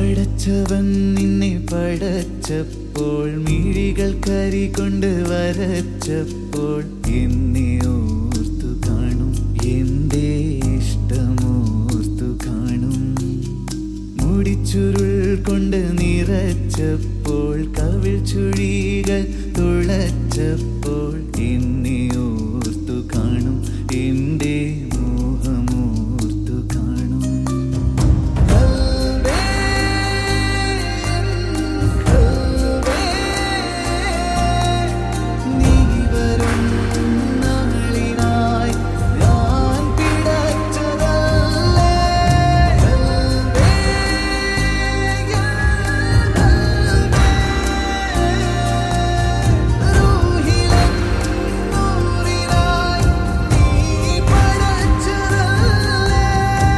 പടച്ചവൻ നിന്നെ പടച്ചപ്പോൾ മിഴികൾ കരി കൊണ്ട് വരച്ചപ്പോൾ എന്നെ ഓർത്തു കാണും എന്റെ ഇഷ്ടമോർത്തു കാണും മുടിച്ചുരുൾ കൊണ്ട് നിറച്ചപ്പോൾ കവിൾ ചുഴികൾ തുളച്ചപ്പോൾ എന്നെ ഓർത്തു കാണും എന്റെ മോഹമോർത്തു കാണും കൽവേ, കൽവേ, നീ വരും നാളിനായി ഞാൻ പിടച്ചതല്ലേ കൽവേ, റൂഹിലെ നൂറിനായി നീ പടച്ചതല്ലേ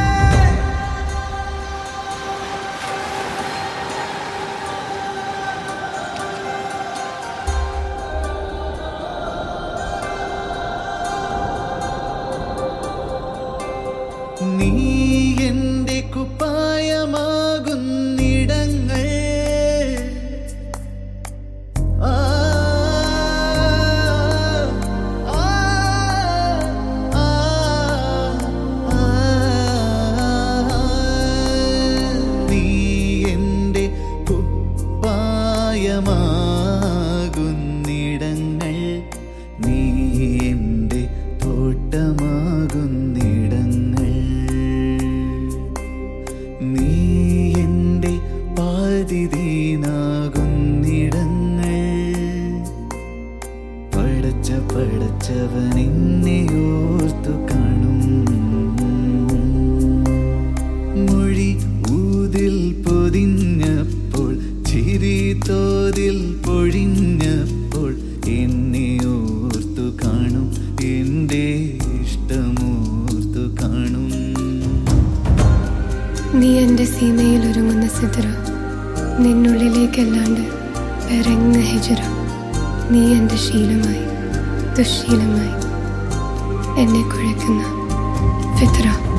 നീ എന്റെ കുപ്പായമാകുന്നിടങ്ങൾ ആ, ആ, ആ, ആ, നീ എന്റെ കുപ്പായമാകുന്നിടങ്ങൾ നീ എന്റെ തോട്ടമാകുന്നിടങ്ങൾ നീ എന്റെ പാതിദീനാകുന്നിടങ്ങൾ പടച്ച പടച്ചവൻ എന്നെ ഓർത്തു കാണും മൊഴി ഊതിൽ പൊതിഞ്ഞപ്പോൾ ചിരി തോതിൽ പൊഴിഞ്ഞപ്പോൾ എന്നെ ഓർത്തു കാണും എൻ്റെ ഇഷ്ടമോർത്തു കാണും നീ എൻ്റെ സീമയിൽ ഒരുങ്ങുന്ന സിദ്ര നിന്നുള്ളിലേക്കല്ലാണ്ട് വേറെങ്ങ് ഹിജറ നീ എൻ്റെ ശീലമായി ദുശീലമായി എന്നെ കുഴക്കുന്ന ഫിത്ര